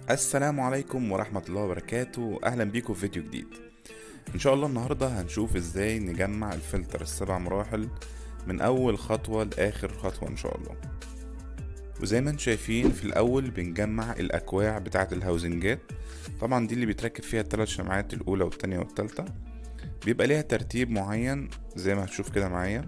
السلام عليكم ورحمة الله وبركاته أهلا بيكم في فيديو جديد إن شاء الله النهاردة هنشوف إزاي نجمع الفلتر السبع مراحل من أول خطوة لآخر خطوة إن شاء الله وزي ما انتم شايفين في الأول بنجمع الأكواع بتاعة الهاوزنجات طبعا دي اللي بيتركب فيها الثلاث شمعات الأولى والتانية والتالتة بيبقى ليها ترتيب معين زي ما هتشوف كده معايا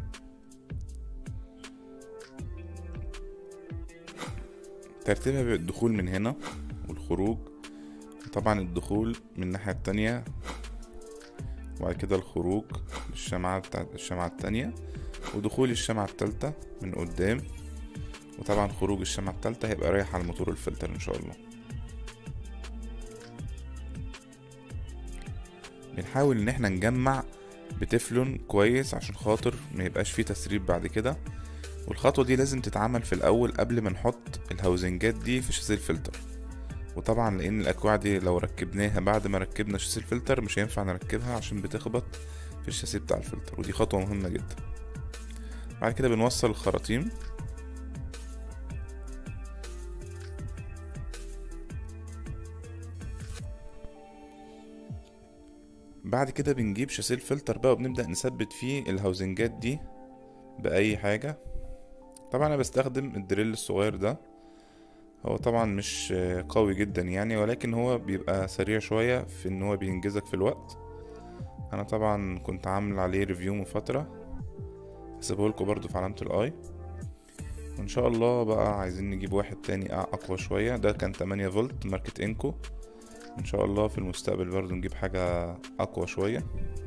ترتيبها بيبقى الدخول من هنا والخروج طبعا الدخول من الناحية التانية وبعد كده الخروج بالشمعة بتاعت الشمعة التانية ودخول الشمعة التالتة من قدام وطبعا خروج الشمعة التالتة هيبقى رايح على الموتور الفلتر ان شاء الله بنحاول ان احنا نجمع بتفلون كويس عشان خاطر ما يبقاش فيه تسريب بعد كده والخطوة دي لازم تتعمل في الأول قبل ما نحط الهاوزنجات دي في شاسيه الفلتر وطبعا لأن الأكواع دي لو ركبناها بعد ما ركبنا شاسيه الفلتر مش هينفع نركبها عشان بتخبط في الشاسيه بتاع الفلتر ودي خطوة مهمة جدا بعد كده بنوصل الخراطيم بعد كده بنجيب شاسيه الفلتر بقى وبنبدأ نثبت فيه الهاوزنجات دي بأي حاجة طبعا أنا بستخدم الدريل الصغير ده هو طبعا مش قوي جدا يعني ولكن هو بيبقى سريع شوية في ان هو بينجزك في الوقت انا طبعا كنت عامل عليه ريفيو من فترة هسيبهولكوا برضو في علامة الاي وان شاء الله بقى عايزين نجيب واحد تاني اقوى شوية ده كان 8 فولت ماركة انكو ان شاء الله في المستقبل برضو نجيب حاجة اقوى شوية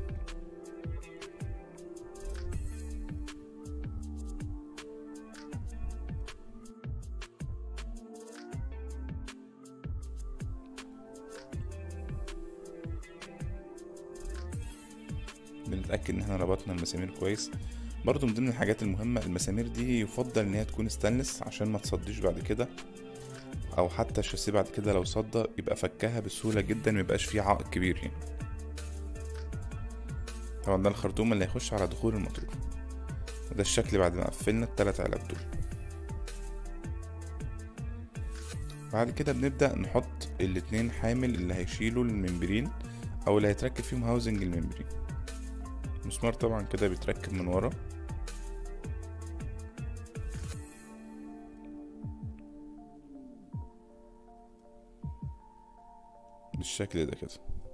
بنتأكد ان احنا ربطنا المسامير كويس برضو من ضمن الحاجات المهمة المسامير دي يفضل ان هي تكون ستانلس عشان ما تصديش بعد كده او حتى الشاسيه بعد كده لو صدى يبقى فكها بسهولة جدا ميبقاش فيه عائق كبير يعني طبعا ده الخرطوم اللي هيخش على دخول الموتور وده الشكل بعد ما قفلنا التلات علب دول بعد كده بنبدأ نحط الاتنين حامل اللي هيشيلوا الممبرين او اللي هيتركب فيهم هاوزنج الممبرين المسمار طبعا كده بيتركب من ورا بالشكل ده كده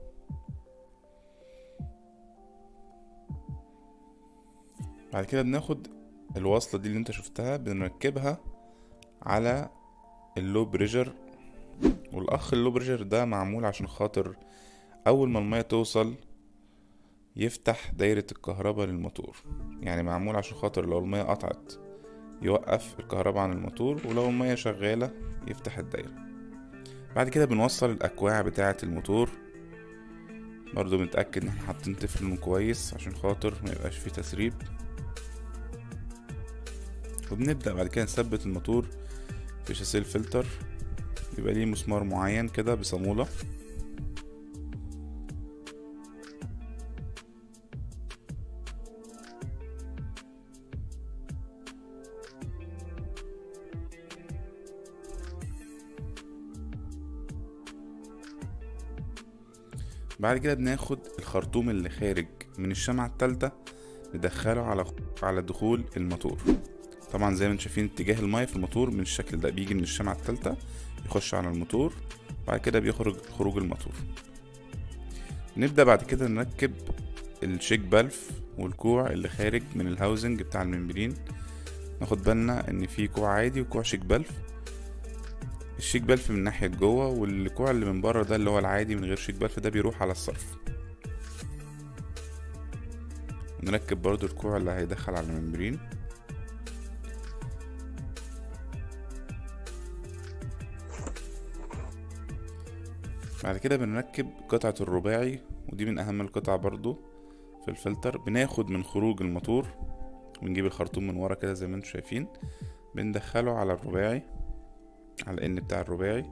بعد كده بناخد الوصلة دي اللي انت شفتها بنركبها على اللو بريجر والاخ اللو بريجر ده معمول عشان خاطر اول ما المية توصل يفتح دايرة الكهرباء للموتور يعني معمول عشان خاطر لو المية قطعت يوقف الكهرباء عن الموتور ولو المية شغالة يفتح الدايرة بعد كده بنوصل الأكواع بتاعة الموتور برضو بنتأكد ان احنا حاطين تفلون كويس عشان خاطر ما يبقاش فيه تسريب وبنبدأ بعد كده نثبت الموتور في شاسيه الفلتر بيبقى ليه مسمار معين كده بصامولة بعد كده بناخد الخرطوم اللي خارج من الشمعة التالتة ندخله على على دخول الموتور طبعا زي ما انتم شايفين اتجاه المايه في الموتور من الشكل ده بيجي من الشمعة التالتة يخش على الموتور بعد كده بيخرج خروج الموتور نبدأ بعد كده نركب الشيك بالف والكوع اللي خارج من الهاوزنج بتاع الممبرين ناخد بالنا ان في كوع عادي وكوع شيك بالف الشيك بلف من ناحية جوه والكوع اللي من بره ده اللي هو العادي من غير شيك بلف ده بيروح على الصرف نركب برضو الكوع اللي هيدخل على الممبرين بعد كده بنركب قطعة الرباعي ودي من أهم القطع برضو في الفلتر بناخد من خروج الموتور ونجيب الخرطوم من ورا كده زي ما انتم شايفين بندخله على الرباعي على الان بتاع الرباعي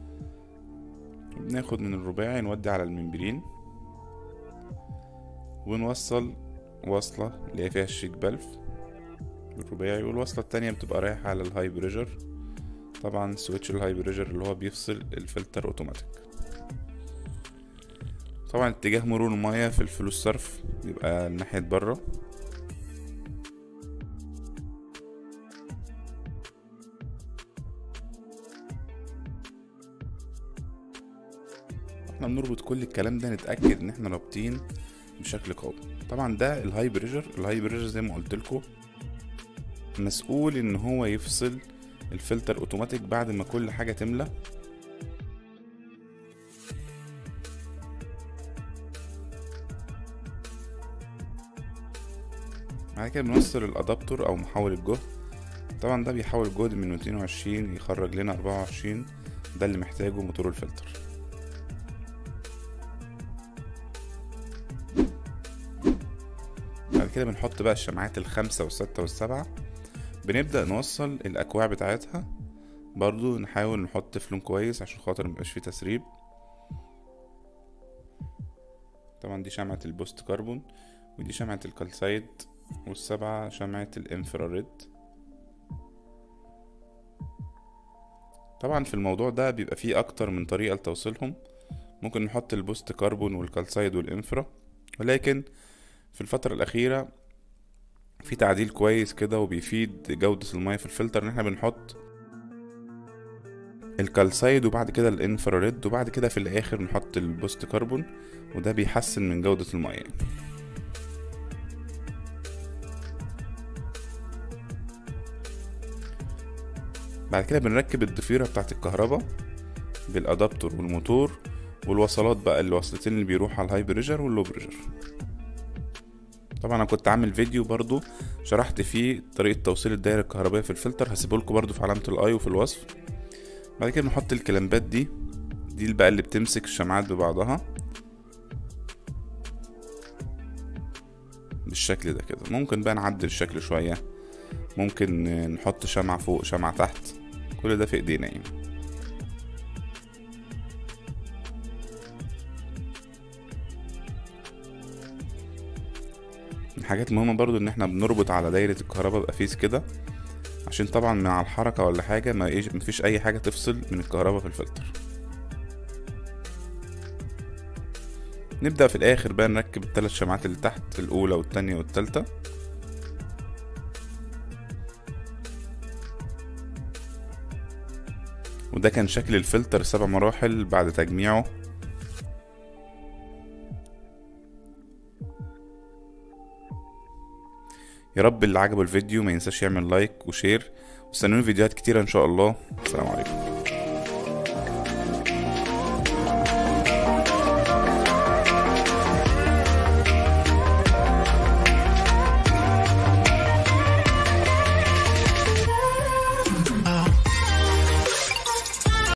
بناخد من الرباعي نودي على الممبرين ونوصل وصلة اللي هي فيها الشيك بلف الرباعي والوصلة التانية بتبقى رايحة على الهاي بريشر طبعا سويتش الهاي بريشر اللي هو بيفصل الفلتر اوتوماتيك طبعا اتجاه مرور المياه في الفلوس صرف بيبقى ناحية بره احنا بنربط كل الكلام ده نتأكد ان احنا رابطين بشكل قوي طبعا ده الهاي بريشر الهاي بريشر زي ما قلت لكم مسؤول ان هو يفصل الفلتر اوتوماتيك بعد ما كل حاجة تملى بعد كده بنوصل الادابتور او محول الجهد طبعا ده بيحول الجهد من 220 يخرج لنا 24 ده اللي محتاجه موتور الفلتر بعد كده بنحط بقى الشمعات الخمسة والستة والسبعة بنبدأ نوصل الأكواع بتاعتها برضو نحاول نحط فلون كويس عشان خاطر ميبقاش فيه تسريب طبعا دي شمعة البوست كربون ودي شمعة الكالسايد والسبعة شمعة الانفراريد طبعا في الموضوع ده بيبقى فيه أكتر من طريقة لتوصيلهم ممكن نحط البوست كربون والكالسايد والانفرا ولكن في الفترة الأخيرة في تعديل كويس كده وبيفيد جودة المية في الفلتر ان احنا بنحط الكالسايد وبعد كده الانفراريد وبعد كده في الاخر نحط البوست كربون وده بيحسن من جودة المية بعد كده بنركب الضفيرة بتاعت الكهرباء بالادابتور والموتور والوصلات بقى الوصلتين اللي بيروحوا على الهاي بريشر واللو بريشر طبعا انا كنت عامل فيديو برضو شرحت فيه طريقة توصيل الدائرة الكهربائية في الفلتر هسيبهولكوا برضو في علامة الاي وفي الوصف بعد كده بنحط الكلامبات دي دي بقى اللي بتمسك الشمعات ببعضها بالشكل ده كده ممكن بقى نعدل الشكل شوية ممكن نحط شمعة فوق شمعة تحت كل ده في ايدينا يعني الحاجات المهمة برضو ان احنا بنربط على دايرة الكهرباء بقفيس كده عشان طبعا مع الحركة ولا حاجة ما إيش مفيش اي حاجة تفصل من الكهرباء في الفلتر نبدأ في الاخر بقى نركب الثلاث شمعات اللي تحت الاولى والتانية والتالتة وده كان شكل الفلتر سبع مراحل بعد تجميعه يا رب اللي عجبه الفيديو ما ينساش يعمل لايك وشير واستنوني فيديوهات كتيرة ان شاء الله السلام عليكم